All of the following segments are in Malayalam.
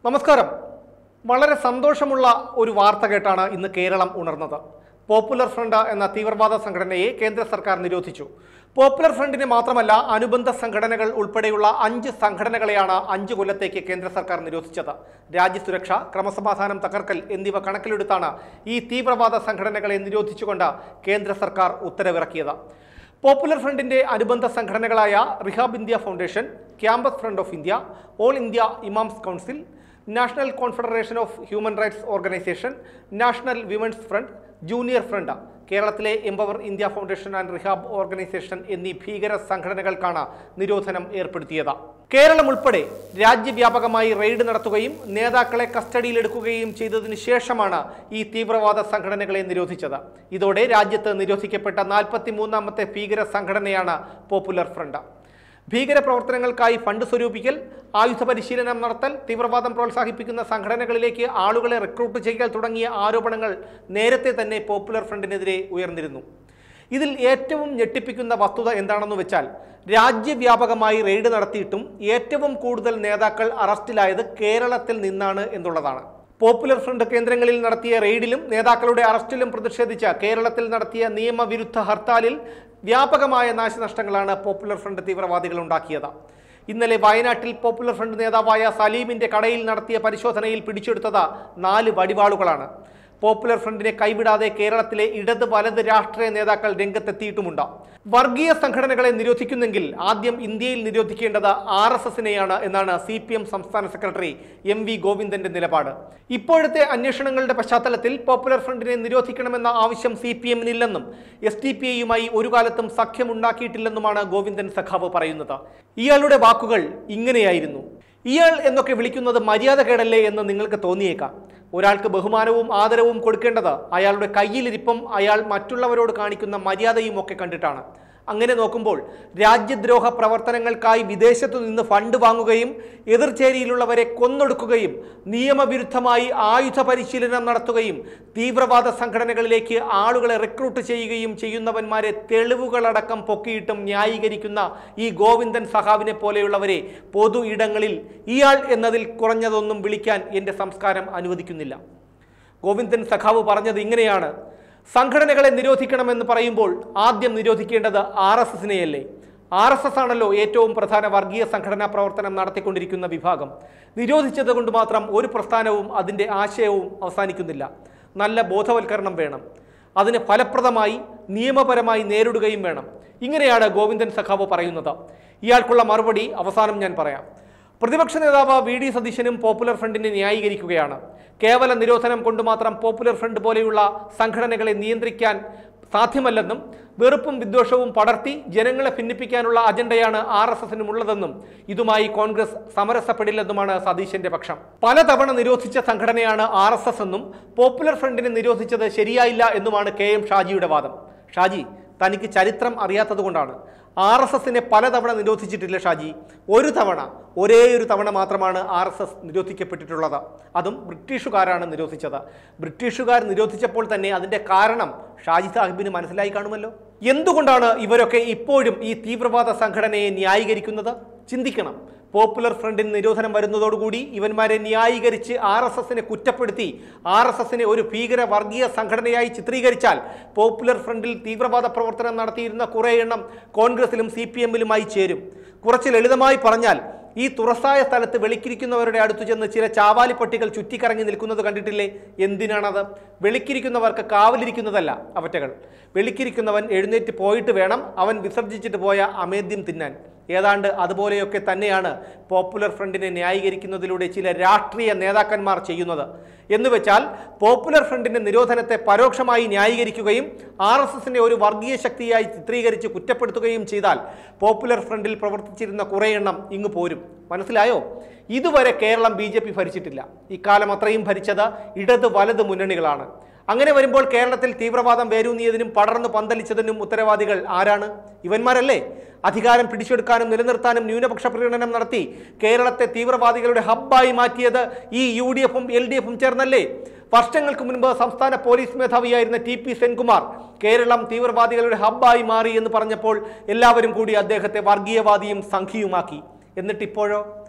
നമസ്കാരം വളരെ സന്തോഷമുള്ള ഒരു വാർത്ത കേട്ടാണ് ഇന്ന് കേരളം ഉണർന്നത് പോപ്പുലർ ഫ്രണ്ട് എന്ന തീവ്രവാദ സംഘടനയെ കേന്ദ്ര സർക്കാർ നിരോധിച്ചു പോപ്പുലർ ഫ്രണ്ടിനെ മാത്രമല്ല അനുബന്ധ സംഘടനകൾ ഉൾപ്പെടെയുള്ള അഞ്ച് സംഘടനകളെയാണ് അഞ്ചു കൊല്ലത്തേക്ക് കേന്ദ്ര സർക്കാർ നിരോധിച്ചത് രാജ്യസുരക്ഷ ക്രമസമാധാനം തകർക്കൽ എന്നിവ കണക്കിലെടുത്താണ് ഈ തീവ്രവാദ സംഘടനകളെ നിരോധിച്ചുകൊണ്ട് കേന്ദ്ര സർക്കാർ ഉത്തരവിറക്കിയത് പോപ്പുലർ ഫ്രണ്ടിന്റെ അനുബന്ധ സംഘടനകളായ rehab India foundation campus front of India all India imams council national confederation of human rights organisation national women's front junior front കേരളത്തിലെ empower India foundation and rehab organisation എന്നീ ഭീകര സംഘടനകൾക്കാണ് നിരോധനം ഏർപ്പെടുത്തിയത് കേരളം ഉൾപ്പെടെ രാജ്യവ്യാപകമായി റെയ്ഡ് നടത്തുകയും നേതാക്കളെ കസ്റ്റഡിയിലെടുക്കുകയും ചെയ്തതിനു ശേഷമാണ് ഈ തീവ്രവാദ സംഘടനകളെ നിരോധിച്ചത് ഇതോടെ രാജ്യത്ത് നിരോധിക്കപ്പെട്ട നാൽപ്പത്തി മൂന്നാമത്തെ ഭീകര സംഘടനയാണ് പോപ്പുലർ ഫ്രണ്ട് ഭീകര പ്രവർത്തനങ്ങൾക്കായി ഫണ്ട് സ്വരൂപിക്കൽ ആയുധ പരിശീലനം നടത്തൽ തീവ്രവാദം പ്രോത്സാഹിപ്പിക്കുന്ന സംഘടനകളിലേക്ക് ആളുകളെ റിക്രൂട്ട് ചെയ്യൽ തുടങ്ങിയ ആരോപണങ്ങൾ നേരത്തെ തന്നെ പോപ്പുലർ ഫ്രണ്ടിനെതിരെ ഉയർന്നിരുന്നു ഇതിൽ ഏറ്റവും ഞെട്ടിപ്പിക്കുന്ന വസ്തുത എന്താണെന്ന് വെച്ചാൽ രാജ്യവ്യാപകമായി റെയ്ഡ് നടത്തിയിട്ടും ഏറ്റവും കൂടുതൽ നേതാക്കൾ അറസ്റ്റിലായത് കേരളത്തിൽ നിന്നാണ് എന്നുള്ളതാണ് പോപ്പുലർ ഫ്രണ്ട് കേന്ദ്രങ്ങളിൽ നടത്തിയ റെയ്ഡിലും നേതാക്കളുടെ അറസ്റ്റിലും പ്രതിഷേധിച്ച കേരളത്തിൽ നടത്തിയ നിയമവിരുദ്ധ ഹർത്താലിൽ വ്യാപകമായ നാശനഷ്ടങ്ങളാണ് പോപ്പുലർ ഫ്രണ്ട് തീവ്രവാദികൾ ഉണ്ടാക്കിയത് ഇന്നലെ വയനാട്ടിൽ പോപ്പുലർ ഫ്രണ്ട് നേതാവായ സലീമിന്റെ കടയിൽ നടത്തിയ പരിശോധനയിൽ പിടിച്ചെടുത്തത് നാല് വടിവാളുകളാണ് പോപ്പുലർ ഫ്രണ്ടിനെ കൈവിടാതെ കേരളത്തിലെ ഇടത് വലത് രാഷ്ട്രീയ നേതാക്കൾ രംഗത്തെത്തിയിട്ടുമുണ്ട് വർഗീയ സംഘടനകളെ നിരോധിക്കുന്നെങ്കിൽ ആദ്യം ഇന്ത്യയിൽ നിരോധിക്കേണ്ടത് ആർ എസ് എസിനെയാണ് എന്നാണ് സി പി എം സംസ്ഥാന സെക്രട്ടറി എം വി ഗോവിന്ദന്റെ നിലപാട് ഇപ്പോഴത്തെ അന്വേഷണങ്ങളുടെ പശ്ചാത്തലത്തിൽ പോപ്പുലർ ഫ്രണ്ടിനെ നിരോധിക്കണമെന്ന ആവശ്യം സി പി എമ്മിനില്ലെന്നും എസ് ഡി പി ഐയുമായി ഒരു കാലത്തും സഖ്യമുണ്ടാക്കിയിട്ടില്ലെന്നുമാണ് ഗോവിന്ദൻ സഖാവ് പറയുന്നത് ഇയാളുടെ വാക്കുകൾ ഇങ്ങനെയായിരുന്നു ഇയാൾ എന്നൊക്കെ വിളിക്കുന്നത് മര്യാദകേടല്ലേ എന്ന് നിങ്ങൾക്ക് തോന്നിയേക്കാം ഒരാൾക്ക് ബഹുമാനവും ആദരവും കൊടുക്കേണ്ടത് അയാളുടെ കയ്യിലിരിപ്പം അയാൾ മറ്റുള്ളവരോട് കാണിക്കുന്ന മര്യാദയും ഒക്കെ കണ്ടിട്ടാണ് അങ്ങനെ നോക്കുമ്പോൾ രാജ്യദ്രോഹ പ്രവർത്തനങ്ങൾക്കായി വിദേശത്തു നിന്ന് ഫണ്ട് വാങ്ങുകയും എതിർചേരിയിലുള്ളവരെ കൊന്നൊടുക്കുകയും നിയമവിരുദ്ധമായി ആയുധ പരിശീലനം നടത്തുകയും തീവ്രവാദ സംഘടനകളിലേക്ക് ആളുകളെ റിക്രൂട്ട് ചെയ്യുകയും ചെയ്യുന്നവന്മാരെ തെളിവുകളടക്കം പൊക്കിയിട്ടും ന്യായീകരിക്കുന്ന ഈ ഗോവിന്ദൻ സഹാവിനെ പോലെയുള്ളവരെ പൊതു ഇടങ്ങളിൽ ഇയാൾ എന്നതിൽ കുറഞ്ഞതൊന്നും വിളിക്കാൻ എൻ്റെ സംസ്കാരം അനുവദിക്കുന്നില്ല ഗോവിന്ദൻ സഖാവ് പറഞ്ഞത് ഇങ്ങനെയാണ് സംഘടനകളെ നിരോധിക്കണമെന്ന് പറയുമ്പോൾ ആദ്യം നിരോധിക്കേണ്ടത് ആർ എസ് എസിനെയല്ലേ ആർ എസ് എസ് ആണല്ലോ ഏറ്റവും പ്രധാന വർഗീയ സംഘടനാ പ്രവർത്തനം നടത്തിക്കൊണ്ടിരിക്കുന്ന വിഭാഗം നിരോധിച്ചത് കൊണ്ട് മാത്രം ഒരു പ്രസ്ഥാനവും അതിൻ്റെ ആശയവും അവസാനിക്കുന്നില്ല നല്ല ബോധവൽക്കരണം വേണം അതിന് ഫലപ്രദമായി നിയമപരമായി നേരിടുകയും വേണം ഇങ്ങനെയാണ് ഗോവിന്ദൻ സഖാവ് പറയുന്നത് ഇയാൾക്കുള്ള മറുപടി അവസാനം ഞാൻ പറയാം പ്രതിപക്ഷ നേതാവ് വി ഡി സതീശനും പോപ്പുലർ ഫ്രണ്ടിനെ ന്യായീകരിക്കുകയാണ് കേവല നിരോധനം കൊണ്ട് മാത്രം പോപ്പുലർ ഫ്രണ്ട് പോലെയുള്ള സംഘടനകളെ നിയന്ത്രിക്കാൻ സാധ്യമല്ലെന്നും വെറുപ്പും വിദ്വേഷവും പടർത്തി ജനങ്ങളെ ഭിന്നിപ്പിക്കാനുള്ള അജണ്ടയാണ് ആർ എസ് എസിനുമുള്ളതെന്നും ഇതുമായി കോൺഗ്രസ് സമരസപ്പെടില്ലെന്നുമാണ് സതീശന്റെ പക്ഷം പലതവണ നിരോധിച്ച സംഘടനയാണ് ആർ എസ് എസ് എന്നും പോപ്പുലർ ഫ്രണ്ടിനെ നിരോധിച്ചത് ശരിയായില്ല എന്നുമാണ് കെ എം ഷാജിയുടെ വാദം ഷാജി തനിക്ക് ചരിത്രം അറിയാത്തതുകൊണ്ടാണ് ആർ എസ് എസിനെ പലതവണ നിരോധിച്ചിട്ടില്ല ഷാജി ഒരു തവണ ഒരേ ഒരു തവണ മാത്രമാണ് ആർ എസ് എസ് നിരോധിക്കപ്പെട്ടിട്ടുള്ളത് അതും ബ്രിട്ടീഷുകാരാണ് നിരോധിച്ചത് ബ്രിട്ടീഷുകാർ നിരോധിച്ചപ്പോൾ തന്നെ അതിൻ്റെ കാരണം ഷാജി സാഹിബിന് മനസ്സിലായി കാണുമല്ലോ എന്തുകൊണ്ടാണ് ഇവരൊക്കെ ഇപ്പോഴും ഈ തീവ്രവാദ സംഘടനയെ ന്യായീകരിക്കുന്നത് ചിന്തിക്കണം പോപ്പുലർ ഫ്രണ്ടിന് നിരോധനം വരുന്നതോടുകൂടി ഇവന്മാരെ ന്യായീകരിച്ച് ആർ എസ് എസിനെ കുറ്റപ്പെടുത്തി ആർ എസ് എസിനെ ഒരു ഭീകര വർഗീയ സംഘടനയായി ചിത്രീകരിച്ചാൽ പോപ്പുലർ ഫ്രണ്ടിൽ തീവ്രവാദ പ്രവർത്തനം നടത്തിയിരുന്ന കുറേ എണ്ണം കോൺഗ്രസിലും സി പി എമ്മിലുമായി ചേരും കുറച്ച് ലളിതമായി പറഞ്ഞാൽ ഈ തുറസായ സ്ഥലത്ത് വെളിക്കിരിക്കുന്നവരുടെ അടുത്തു ചെന്ന് ചില ചാവാലിപ്പട്ടികൾ ചുറ്റിക്കറങ്ങി നിൽക്കുന്നത് കണ്ടിട്ടില്ലേ എന്തിനാണത് വെളിക്കിരിക്കുന്നവർക്ക് കാവലിരിക്കുന്നതല്ല അവറ്റകൾ വെളിക്കിരിക്കുന്നവൻ എഴുന്നേറ്റ് പോയിട്ട് വേണം അവൻ വിസർജിച്ചിട്ട് പോയ അമേദ്യം തിന്നാൻ ഏതാണ്ട് അതുപോലെയൊക്കെ തന്നെയാണ് പോപ്പുലർ ഫ്രണ്ടിനെ ന്യായീകരിക്കുന്നതിലൂടെ ചില രാഷ്ട്രീയ നേതാക്കന്മാർ ചെയ്യുന്നത് എന്ന് വെച്ചാൽ പോപ്പുലർ ഫ്രണ്ടിന്റെ നിരോധനത്തെ പരോക്ഷമായി ന്യായീകരിക്കുകയും ആർ എസ് എസിനെ ഒരു വർഗീയ ശക്തിയായി ചിത്രീകരിച്ച് കുറ്റപ്പെടുത്തുകയും ചെയ്താൽ പോപ്പുലർ ഫ്രണ്ടിൽ പ്രവർത്തിച്ചിരുന്ന കുറേ എണ്ണം ഇങ്ങ് പോരും മനസ്സിലായോ ഇതുവരെ കേരളം ബി ജെ പി ഭരിച്ചിട്ടില്ല ഇക്കാലം അത്രയും ഭരിച്ചത് ഇടത് വലത് മുന്നണികളാണ് അങ്ങനെ വരുമ്പോൾ കേരളത്തിൽ തീവ്രവാദം വേരൂന്നിയതിനും പടർന്നു പന്തലിച്ചതിനും ഉത്തരവാദികൾ ആരാണ് ഇവന്മാരല്ലേ അധികാരം പിടിച്ചെടുക്കാനും നിലനിർത്താനും ന്യൂനപക്ഷ പ്രകടനം നടത്തി കേരളത്തെ തീവ്രവാദികളുടെ ഹബ്ബായി മാറ്റിയത് ഈ യു ഡി എഫും എൽ ഡി എഫും ചേർന്നല്ലേ വർഷങ്ങൾക്ക് മുൻപ് സംസ്ഥാന പോലീസ് മേധാവിയായിരുന്ന ടി പി സെൻകുമാർ കേരളം തീവ്രവാദികളുടെ ഹബ്ബായി മാറി എന്ന് പറഞ്ഞപ്പോൾ എല്ലാവരും കൂടി അദ്ദേഹത്തെ വർഗീയവാദിയും സംഘിയുമാക്കി എന്നിട്ടിപ്പോഴോ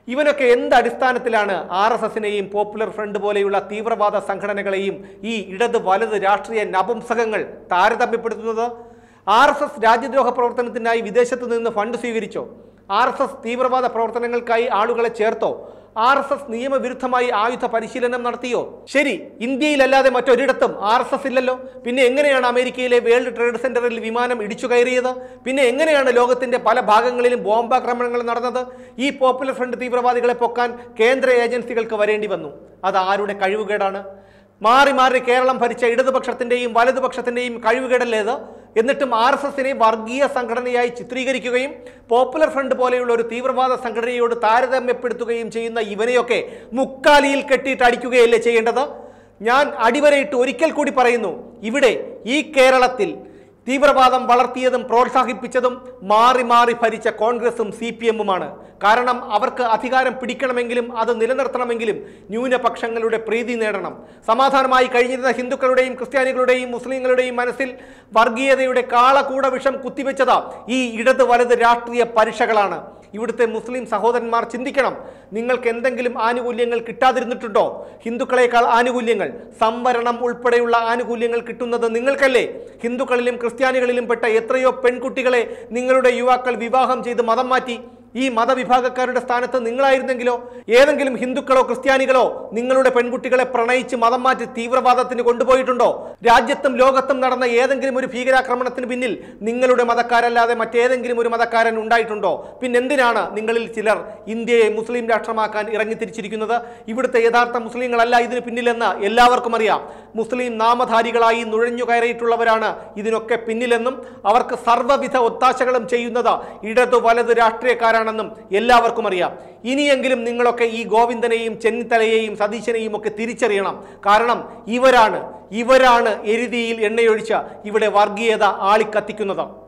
ഇവനൊക്കെ എന്ത് അടിസ്ഥാനത്തിലാണ് ആർ എസ് എസിനെയും പോപ്പുലർ ഫ്രണ്ട് പോലെയുള്ള തീവ്രവാദ സംഘടനകളെയും ഈ ഇടത് വലത് രാഷ്ട്രീയ നപുംസകങ്ങൾ താരതമ്യപ്പെടുത്തുന്നത് ആർ എസ് എസ് രാജ്യദ്രോഹ പ്രവർത്തനത്തിനായി വിദേശത്ത് നിന്ന് ഫണ്ട് സ്വീകരിച്ചോ ആർ എസ് എസ് തീവ്രവാദ പ്രവർത്തനങ്ങൾക്കായി ആളുകളെ ചേർത്തോ ആർ എസ് എസ് നിയമവിരുദ്ധമായി ആയുധ പരിശീലനം നടത്തിയോ ശരി ഇന്ത്യയിലല്ലാതെ മറ്റൊരിടത്തും ആർ എസ് എസ് ഇല്ലല്ലോ പിന്നെ എങ്ങനെയാണ് അമേരിക്കയിലെ വേൾഡ് ട്രേഡ് സെന്ററിൽ വിമാനം ഇടിച്ചു കയറിയത് പിന്നെ എങ്ങനെയാണ് ലോകത്തിന്റെ പല ഭാഗങ്ങളിലും ബോംബാക്രമണങ്ങൾ നടന്നത് ഈ പോപ്പുലർ ഫ്രണ്ട് തീവ്രവാദികളെ പൊക്കാൻ കേന്ദ്ര ഏജൻസികൾക്ക് വരേണ്ടി വന്നു അത് ആരുടെ കഴിവുകേടാണ് മാറി മാറി കേരളം ഭരിച്ച ഇടതുപക്ഷത്തിന്റെയും വലതുപക്ഷത്തിന്റെയും കഴിവുകേടല്ലേത് എന്നിട്ടും ആർ എസ് എസിനെ വർഗീയ സംഘടനയായി ചിത്രീകരിക്കുകയും പോപ്പുലർ ഫ്രണ്ട് പോലെയുള്ള ഒരു തീവ്രവാദ സംഘടനയോട് താരതമ്യപ്പെടുത്തുകയും ചെയ്യുന്ന ഇവനെയൊക്കെ മുക്കാലിയിൽ കെട്ടിയിട്ട് അടിക്കുകയല്ലേ ചെയ്യേണ്ടത് ഞാൻ അടിവരയിട്ട് ഒരിക്കൽ കൂടി പറയുന്നു ഇവിടെ ഈ കേരളത്തിൽ തീവ്രവാദം വളർത്തിയതും പ്രോത്സാഹിപ്പിച്ചതും മാറി മാറി ഭരിച്ച കോൺഗ്രസും സി പി എമ്മുമാണ് കാരണം അവർക്ക് അധികാരം പിടിക്കണമെങ്കിലും അത് നിലനിർത്തണമെങ്കിലും ന്യൂനപക്ഷങ്ങളുടെ പ്രീതി നേടണം സമാധാനമായി കഴിഞ്ഞിരുന്ന ഹിന്ദുക്കളുടെയും ക്രിസ്ത്യാനികളുടെയും മുസ്ലിങ്ങളുടെയും മനസ്സിൽ വർഗീയതയുടെ കാളകൂട വിഷം കുത്തിവെച്ചത് ഈ ഇടത് വലത് രാഷ്ട്രീയ പരീക്ഷകളാണ് ഇവിടുത്തെ മുസ്ലിം സഹോദരന്മാർ ചിന്തിക്കണം നിങ്ങൾക്ക് എന്തെങ്കിലും ആനുകൂല്യങ്ങൾ കിട്ടാതിരുന്നിട്ടുണ്ടോ ഹിന്ദുക്കളെക്കാൾ ആനുകൂല്യങ്ങൾ സംവരണം ഉൾപ്പെടെയുള്ള ആനുകൂല്യങ്ങൾ കിട്ടുന്നത് നിങ്ങൾക്കല്ലേ ഹിന്ദുക്കളിലും ക്രിസ്ത്യാനികളിലും പെട്ട എത്രയോ പെൺകുട്ടികളെ നിങ്ങളുടെ യുവാക്കൾ വിവാഹം ചെയ്ത് മതം മാറ്റി ഈ മതവിഭാഗക്കാരുടെ സ്ഥാനത്ത് നിങ്ങളായിരുന്നെങ്കിലോ ഏതെങ്കിലും ഹിന്ദുക്കളോ ക്രിസ്ത്യാനികളോ നിങ്ങളുടെ പെൺകുട്ടികളെ പ്രണയിച്ച് മതം മാറ്റി തീവ്രവാദത്തിന് കൊണ്ടുപോയിട്ടുണ്ടോ രാജ്യത്തും ലോകത്തും നടന്ന ഏതെങ്കിലും ഒരു ഭീകരാക്രമണത്തിന് പിന്നിൽ നിങ്ങളുടെ മതക്കാരല്ലാതെ മറ്റേതെങ്കിലും ഒരു മതക്കാരൻ ഉണ്ടായിട്ടുണ്ടോ പിന്നെന്തിനാണ് നിങ്ങളിൽ ചിലർ ഇന്ത്യയെ മുസ്ലിം രാഷ്ട്രമാക്കാൻ ഇറങ്ങിത്തിരിച്ചിരിക്കുന്നത് ഇവിടുത്തെ യഥാർത്ഥ മുസ്ലിങ്ങളല്ല ഇതിന് പിന്നിലെന്ന് എല്ലാവർക്കും അറിയാം മുസ്ലിം നാമധാരികളായി നുഴഞ്ഞു കയറിയിട്ടുള്ളവരാണ് ഇതിനൊക്കെ പിന്നിലെന്നും അവർക്ക് സർവ്വവിധ ഒത്താശകളും ചെയ്യുന്നത് ഇടതു വലത് രാഷ്ട്രീയക്കാരാണെന്നും എല്ലാവർക്കും അറിയാം ഇനിയെങ്കിലും നിങ്ങളൊക്കെ ഈ ഗോവിന്ദനെയും ചെന്നിത്തലയെയും സതീശനെയും ഒക്കെ തിരിച്ചറിയണം കാരണം ഇവരാണ് ഇവരാണ് എരുതിയിൽ എണ്ണയൊഴിച്ച ഇവിടെ വർഗീയത ആളിക്കത്തിക്കുന്നത്